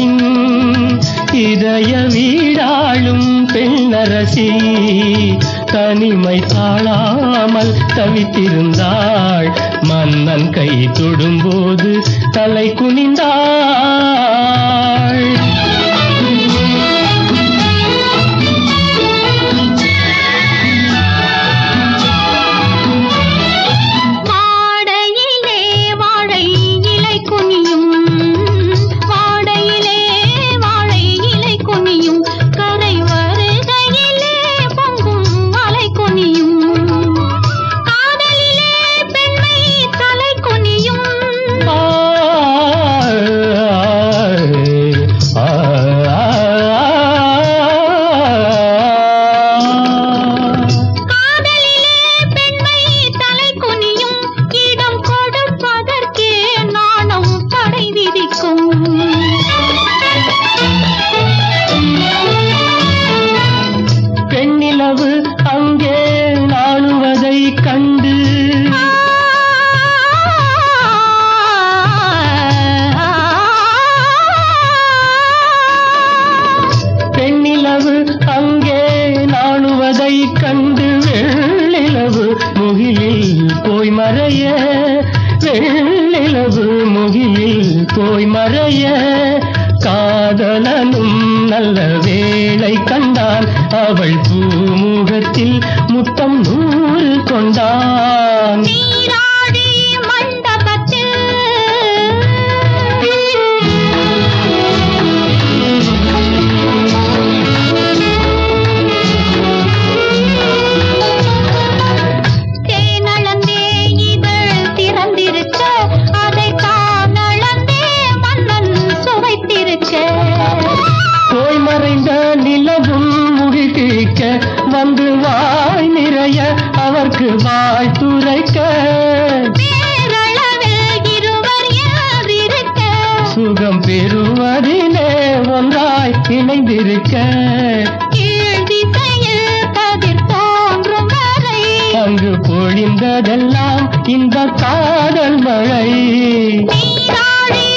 இதய வீடாளும் பெண்ணரசி தனிமை தாழாமல் தவித்திருந்தாள் மன்னன் கை தொடும்போது தலை குனிந்தாள் வாடையிலே வாழை இலை குனியும் வாடையிலே வாழை இலை குனியும் கரை வருகையிலே பொங்கும் மலை குனியும் காதலிலே பெண்மை தலை குனியும் காதலிலே பெண்மை தலை குனியும் இடம் கொடுப்பதற்கே நாணம் தடை விதிக்கும் பெண்ணிலவு அங்கே நாணுவதை கண்டு பெண்ணிலவு அங்கே நாணுவதை கண்டு வெள்ளிலவு முகிலில் போய் மறைய வெள்ளிலவு முகிலில் போய் மறைய காதலனும் நல்ல வேளை கண்டான் அவள் பூமுகத்தில் முத்தம் நூறு கொண்டான் நீராடி மண்டபத்தில் தேனளந்தே இதழ் திறந்திருக்க அதை தானளந்தே மன்னன் சுவைத்திருக்க போய் மறைந்த நிலவும் முகிழ்க்க வந்து வாய் நிறைய அவர்க்கு வாய் துரைக்க பேரளவில் இருவர் யாரிருக்க சுகம் பெறுவதிலே ஒன்றாய் இணைந்திருக்க கீழ் திசையில் கதிர் தோன்றும் வரை அங்கு பொழிந்ததெல்லாம் இந்த காதல் மழை நீராடி